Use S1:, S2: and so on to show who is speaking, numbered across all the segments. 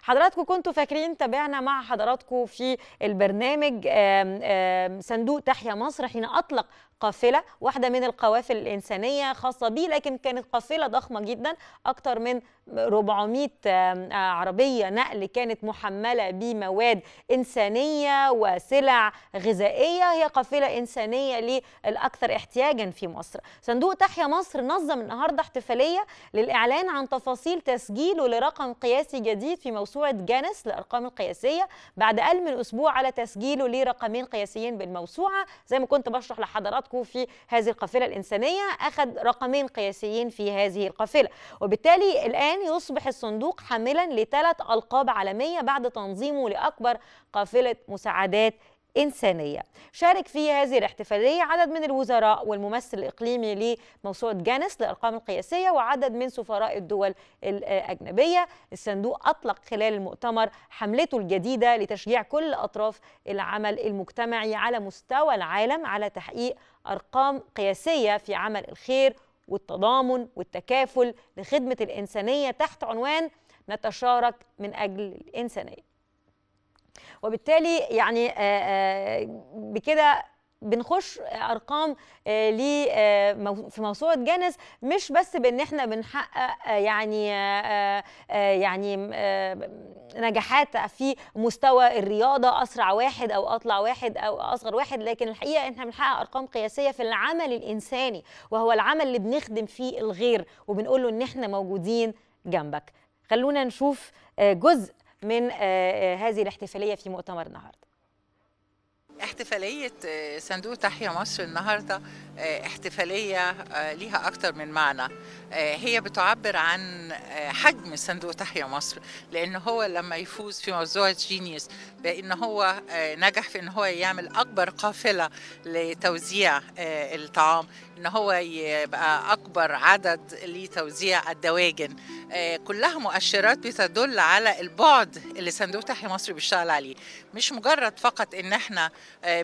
S1: حضراتكم كنتوا فاكرين تابعنا مع حضراتكم في البرنامج آم، آم، صندوق تحيا مصر حين أطلق قافلة واحدة من القوافل الإنسانية خاصة به لكن كانت قافلة ضخمة جدا أكثر من 400 آم، آه، عربية نقل كانت محملة بمواد إنسانية وسلع غذائية هي قافلة إنسانية للأكثر احتياجا في مصر صندوق تحيا مصر نظم النهاردة احتفالية للإعلان عن تفاصيل تسجيله لرقم قياسي جديد في موسوعة جانس للأرقام القياسية بعد أقل من أسبوع على تسجيله لرقمين قياسيين بالموسوعة زي ما كنت بشرح لحضراتكم في هذه القافلة الإنسانية أخذ رقمين قياسيين في هذه القافلة وبالتالي الآن يصبح الصندوق حاملا لثلاث ألقاب عالمية بعد تنظيمه لأكبر قافلة مساعدات إنسانية شارك في هذه الاحتفالية عدد من الوزراء والممثل الإقليمي لموسوعة جانس للأرقام القياسية وعدد من سفراء الدول الأجنبية الصندوق أطلق خلال المؤتمر حملته الجديدة لتشجيع كل أطراف العمل المجتمعي على مستوى العالم على تحقيق أرقام قياسية في عمل الخير والتضامن والتكافل لخدمة الإنسانية تحت عنوان نتشارك من أجل الإنسانية وبالتالي يعني آه، آه، بكده بنخش ارقام آه، ل آه، مو- في موسوعه جانس مش بس بان احنا بنحقق آه، يعني آه، آه، يعني آه، نجاحات في مستوى الرياضه اسرع واحد او اطلع واحد او اصغر واحد لكن الحقيقه احنا بنحقق ارقام قياسيه في العمل الانساني وهو العمل اللي بنخدم فيه الغير وبنقول له ان احنا موجودين جنبك خلونا نشوف آه، جزء من آه، آه، هذه الاحتفاليه في مؤتمر النهارده
S2: احتفالية آه، صندوق تحيا مصر النهاردة آه، احتفالية آه، ليها أكتر من معنى آه، هي بتعبر عن آه، حجم صندوق تحيا مصر لأن هو لما يفوز في موضوع جينيوس بأن هو آه، نجح في أن هو يعمل أكبر قافلة لتوزيع آه، الطعام أن هو يبقى أكبر عدد لتوزيع الدواجن آه، كلها مؤشرات بتدل على البعد اللي صندوق تحيا مصر بيشتغل عليه مش مجرد فقط ان احنا آه،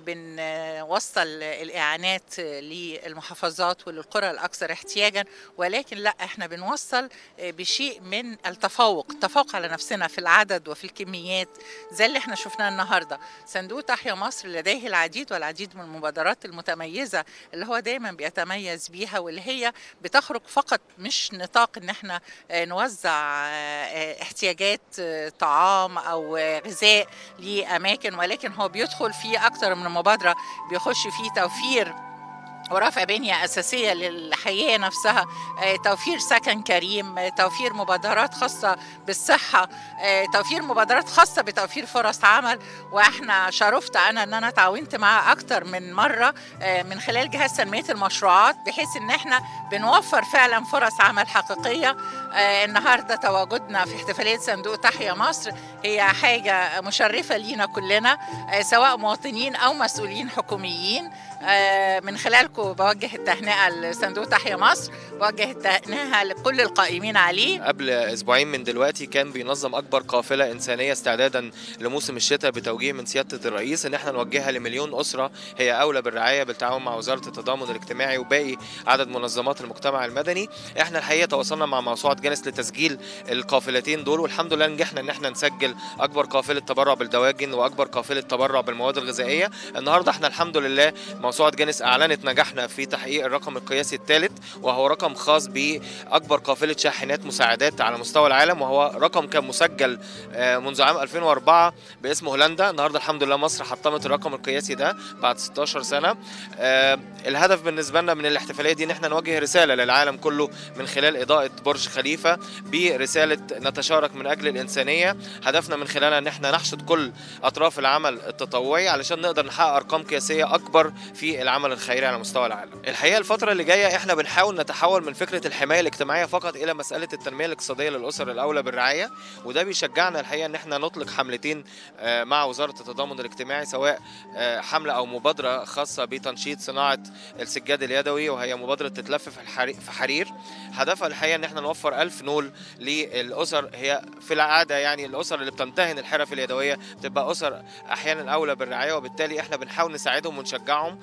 S2: بنوصل الاعانات آه، للمحافظات وللقرى الاكثر احتياجا ولكن لا احنا بنوصل آه، بشيء من التفوق التفوق على نفسنا في العدد وفي الكميات زي اللي احنا شفناه النهارده صندوق تحيا مصر لديه العديد والعديد من المبادرات المتميزه اللي هو دايما بيتميز بيها واللي هي بتخرج فقط مش نطاق ان احنا آه، نوزع آه، آه، احتياجات آه، طعام او آه، غذاء لاماكن ولكن هو بيدخل في اكتر من مبادره بيخش في توفير ورفع بنية أساسية للحياة نفسها آه، توفير سكن كريم آه، توفير مبادرات خاصة بالصحة آه، توفير مبادرات خاصة بتوفير فرص عمل وإحنا شرفت أنا أن أنا تعاونت معاه أكتر من مرة آه، من خلال جهاز تنمية المشروعات بحيث أن إحنا بنوفر فعلا فرص عمل حقيقية آه، النهاردة تواجدنا في احتفالية صندوق تحيا مصر هي حاجة مشرفة لينا كلنا آه، سواء مواطنين أو مسؤولين حكوميين آه، من خلالكم بوجه التهنئة لصندوق تحيا مصر بوجه التهنئة لكل القائمين عليه
S3: قبل اسبوعين من دلوقتي كان بينظم اكبر قافله انسانيه استعدادا لموسم الشتاء بتوجيه من سياده الرئيس ان احنا نوجهها لمليون اسره هي اولى بالرعايه بالتعاون مع وزاره التضامن الاجتماعي وباقي عدد منظمات المجتمع المدني احنا الحقيقه تواصلنا مع موسوعه جانس لتسجيل القافلتين دول والحمد لله نجحنا ان احنا نسجل اكبر قافله تبرع بالدواجن واكبر قافله تبرع بالمواد الغذائيه النهارده احنا الحمد لله موسوعه جانس اعلنت نجاحنا في تحقيق الرقم القياسي الثالث وهو رقم خاص باكبر قافله شاحنات مساعدات على مستوى العالم وهو رقم كان مسجل آه، منذ عام 2004 باسم هولندا النهارده الحمد لله مصر حطمت الرقم القياسي ده بعد 16 سنه آه، الهدف بالنسبه لنا من الاحتفاليه دي ان احنا نوجه رساله للعالم كله من خلال اضاءه برج خليفه برساله نتشارك من اجل الانسانيه هدفنا من خلالها ان احنا نحشد كل اطراف العمل التطوعي علشان نقدر نحقق ارقام قياسيه اكبر في العمل الخيري على مستوى العالم الحقيقه الفتره اللي جايه احنا بنحاول نتحول من فكره الحمايه الاجتماعيه فقط الى مساله التنميه الاقتصاديه للاسر الاولى بالرعايه وده بيشجعنا الحقيقه ان احنا نطلق حملتين آه، مع وزاره التضامن الاجتماعي سواء آه، حمله او مبادره خاصه بتنشيط صناعه السجاد اليدوي وهي مبادره تتلف في الحري- في حرير هدفها الحقيقه ان احنا نوفر ألف نول للاسر هي في العاده يعني الاسر اللي بتمتهن الحرف اليدويه بتبقى اسر احيانا اولى بالرعايه وبالتالي احنا بنحاول نساعدهم ونشجعهم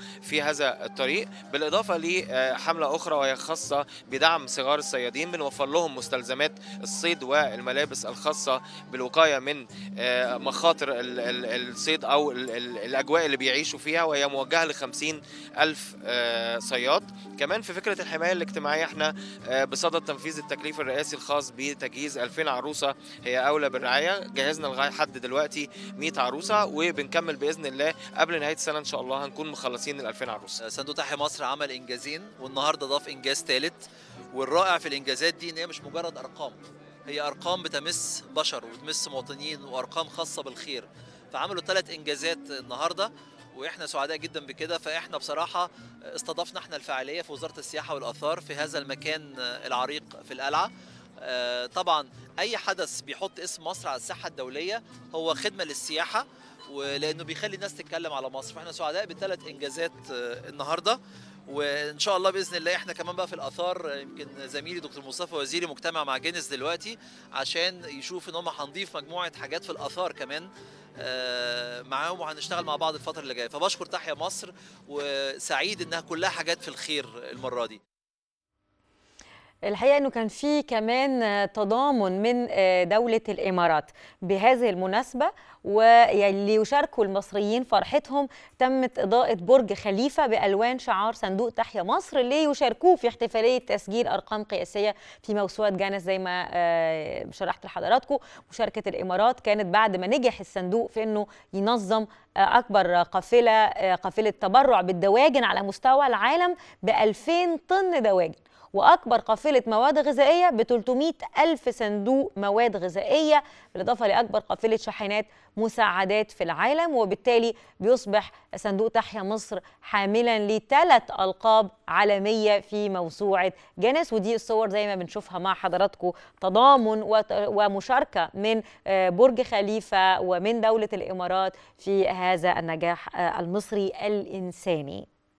S3: في هذا الطريق بالاضافه لحمله اخرى وهي خاصه بدعم صغار الصيادين بنوفر لهم مستلزمات الصيد والملابس الخاصه بالوقايه من آه، مخاطر ال- ال- الصيد او ال- ال- الاجواء اللي بيعيشوا فيها وهي موجهه ل 50 الف آه، صياد كمان في فكره الحمايه الاجتماعيه احنا آه، بصدد تنفيذ التكليف الرئاسي الخاص بتجهيز 2000 عروسه هي اولى بالرعايه جهزنا لغايه حد دلوقتي 100 عروسه وبنكمل باذن الله قبل نهايه السنه ان شاء الله هنكون مخلصين ال 2000 عروسه
S4: صندوق تحيا مصر عمل انجازين والنهارده ضاف انجاز ثالث والرائع في الانجازات دي ان هي مش مجرد ارقام هي ارقام بتمس بشر وتمس مواطنين وارقام خاصه بالخير فعملوا ثلاث انجازات النهارده واحنا سعداء جدا بكده فاحنا بصراحه استضفنا احنا الفعاليه في وزاره السياحه والاثار في هذا المكان العريق في القلعه آه، طبعا اي حدث بيحط اسم مصر على الساحه الدوليه هو خدمه للسياحه ولانه بيخلي الناس تتكلم على مصر فاحنا سعداء بالثلاث انجازات آه، النهارده وان شاء الله باذن الله احنا كمان بقى في الاثار آه، يمكن زميلي دكتور مصطفى وزيري مجتمع مع جينيس دلوقتي عشان يشوف ان هم هنضيف مجموعه حاجات في الاثار كمان آه، معاهم وهنشتغل مع بعض الفتره اللي جايه فبشكر تحيا مصر وسعيد انها كلها حاجات في الخير المره دي
S1: الحقيقه انه كان في كمان آه، تضامن من آه، دوله الامارات بهذه المناسبه واللي يشاركوا المصريين فرحتهم تمت اضاءه برج خليفه بالوان شعار صندوق تحيا مصر ليشاركوه في احتفاليه تسجيل ارقام قياسيه في موسوعه جانس زي ما آه، شرحت لحضراتكم مشاركه الامارات كانت بعد ما نجح الصندوق في انه ينظم آه، اكبر قافله آه، قافله تبرع بالدواجن على مستوى العالم ب 2000 طن دواجن واكبر قافله مواد غذائيه ب 300 الف صندوق مواد غذائيه بالاضافه لاكبر قافله شاحنات مساعدات في العالم وبالتالي بيصبح صندوق تحيا مصر حاملا لثلاث القاب عالميه في موسوعه جينيس ودي الصور زي ما بنشوفها مع حضراتكم تضامن وت- ومشاركه من آه، برج خليفه ومن دوله الامارات في هذا النجاح آه، المصري الانساني